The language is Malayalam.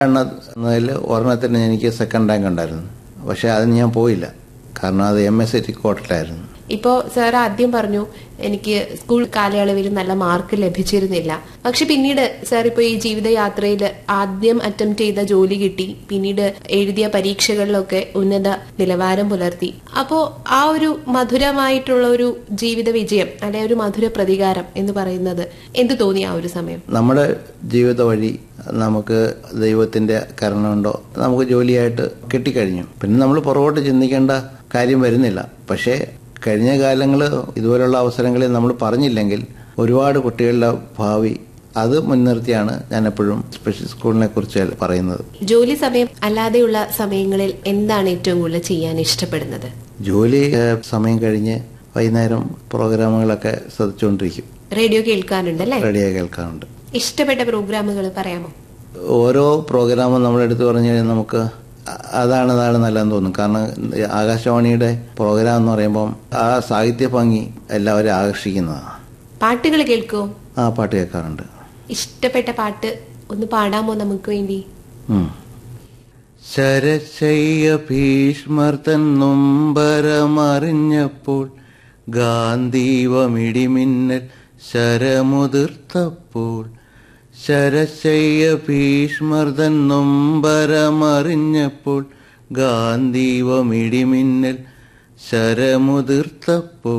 എണ്ണത്തിൽ ഒരെണ്ണത്തിന് എനിക്ക് സെക്കൻഡ് റാങ്ക് ഉണ്ടായിരുന്നു പക്ഷെ അതിന് ഞാൻ പോയില്ല കാരണം അത് എം എസ് സി കോട്ടയിലായിരുന്നു ഇപ്പോ സാർ ആദ്യം പറഞ്ഞു എനിക്ക് സ്കൂൾ കാലയളവിൽ നല്ല മാർക്ക് ലഭിച്ചിരുന്നില്ല പക്ഷെ പിന്നീട് സാർ ഇപ്പോ ഈ ജീവിതയാത്രയിൽ ആദ്യം അറ്റംപ്റ്റ് ചെയ്ത ജോലി കിട്ടി പിന്നീട് എഴുതിയ പരീക്ഷകളിലൊക്കെ ഉന്നത നിലവാരം പുലർത്തി അപ്പോ ആ ഒരു മധുരമായിട്ടുള്ള ഒരു ജീവിത വിജയം അല്ലെ ഒരു മധുര പ്രതികാരം എന്ന് പറയുന്നത് എന്ത് തോന്നി ആ ഒരു സമയം നമ്മുടെ ജീവിത വഴി നമുക്ക് ദൈവത്തിന്റെ കരുണയുണ്ടോ നമുക്ക് ജോലിയായിട്ട് കിട്ടിക്കഴിഞ്ഞു പിന്നെ നമ്മൾ പുറകോട്ട് ചിന്തിക്കേണ്ട കാര്യം വരുന്നില്ല പക്ഷേ കഴിഞ്ഞ കാലങ്ങൾ ഇതുപോലുള്ള അവസരങ്ങളിൽ നമ്മൾ പറഞ്ഞില്ലെങ്കിൽ ഒരുപാട് കുട്ടികളുടെ ഭാവി അത് മുൻനിർത്തിയാണ് ഞാൻ എപ്പോഴും സ്പെഷ്യൽ സ്കൂളിനെ കുറിച്ച് പറയുന്നത് ജോലി സമയം അല്ലാതെയുള്ള സമയങ്ങളിൽ എന്താണ് ഏറ്റവും കൂടുതൽ ചെയ്യാൻ ഇഷ്ടപ്പെടുന്നത് ജോലി ഏഹ്, സമയം കഴിഞ്ഞ് വൈകുന്നേരം പ്രോഗ്രാമുകളൊക്കെ ശ്രദ്ധിച്ചുകൊണ്ടിരിക്കും റേഡിയോ കേൾക്കാറുണ്ടല്ലേ റെഡിയായി കേൾക്കാറുണ്ട് ഇഷ്ടപ്പെട്ട പ്രോഗ്രാമുകൾ പറയാമോ ഓരോ പ്രോഗ്രാമും നമ്മളെടുത്ത് പറഞ്ഞു കഴിഞ്ഞാൽ നമുക്ക് അ- അതാണ് അതാണ് നല്ലതെന്ന് തോന്നും കാരണം ആകാശവാണിയുടെ പ്രോഗ്രാം എന്ന് പറയുമ്പം ആ സാഹിത്യ ഭംഗി എല്ലാവരും ആകർഷിക്കുന്നതാണ് പാട്ടുകൾ കേൾക്കോ ആ പാട്ട് കേൾക്കാറുണ്ട് ഇഷ്ടപ്പെട്ട പാട്ട് ഒന്ന് പാടാമോ നമുക്ക് വേണ്ടി ഉം. ശരശയ്യ ഭീഷ്മർ തൻ നൊമ്പരമറിഞ്ഞപ്പോൾ ഗാന്ധീവമിടിമിന്നൽ ശരമുതിർത്തപ്പോൾ ശരശയ്യ ഭീഷ്മർ തൻ നൊമ്പരമറിഞ്ഞപ്പോൾ ഗാന്ധീവമിടിമിന്നൽ ശരമുതിർത്തപ്പോൾ